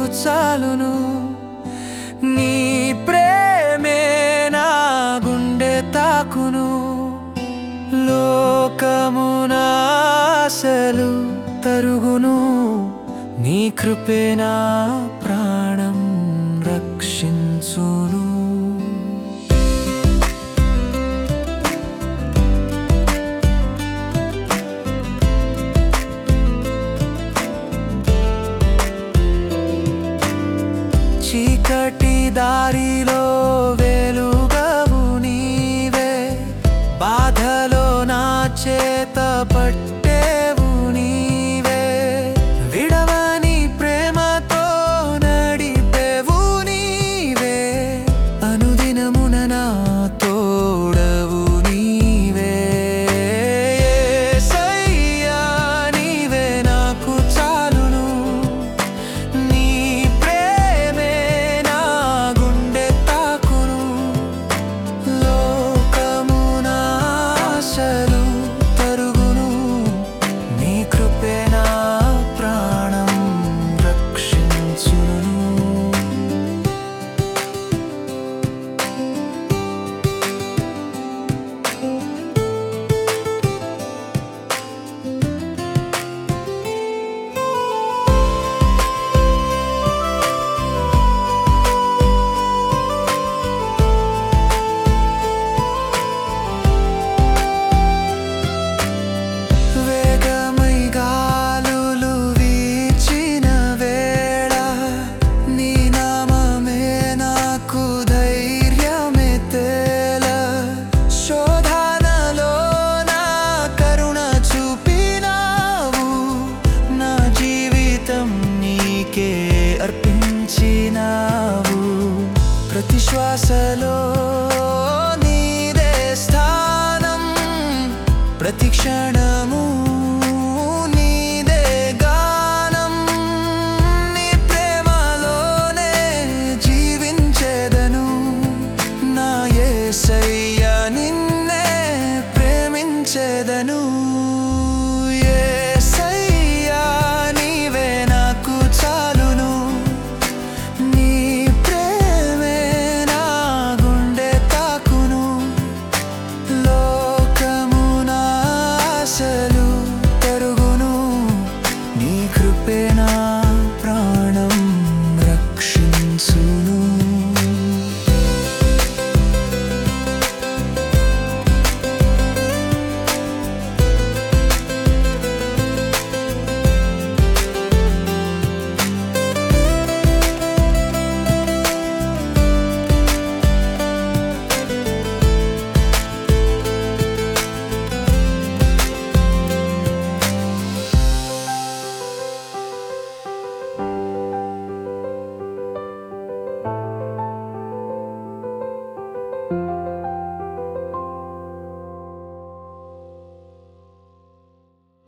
చాలును నీ ప్రేమే నా గుండె తాకును లోకమునాశలు తరుగును నీ కృపే నా ప్రాణం రక్షించును చీకటి దారిలో వెలుగవు నీవే బాధలో నా చేత పట్టేవు నీవే విడవని ప్రేమతో నడిపేవు నీవే అనుదినమున నా తోడవు నీవే యేసయ్యా, నీవే నాకు చాలును నీ ప్రేమే నా గుండె తాకును లోకమునాశలు తరుగును నీ కృపే నా ప్రాణం రక్షించును వేగమై గాలులు వీచిన వేళ నీ నామమే నాకు ధైర్యమే తేల శోధనలో నా కరుణ చూపినావు నా జీవితం నీకే అర్పించినావు ప్రతి శ్వాసలో నీదే స్థానం ప్రతి క్షణ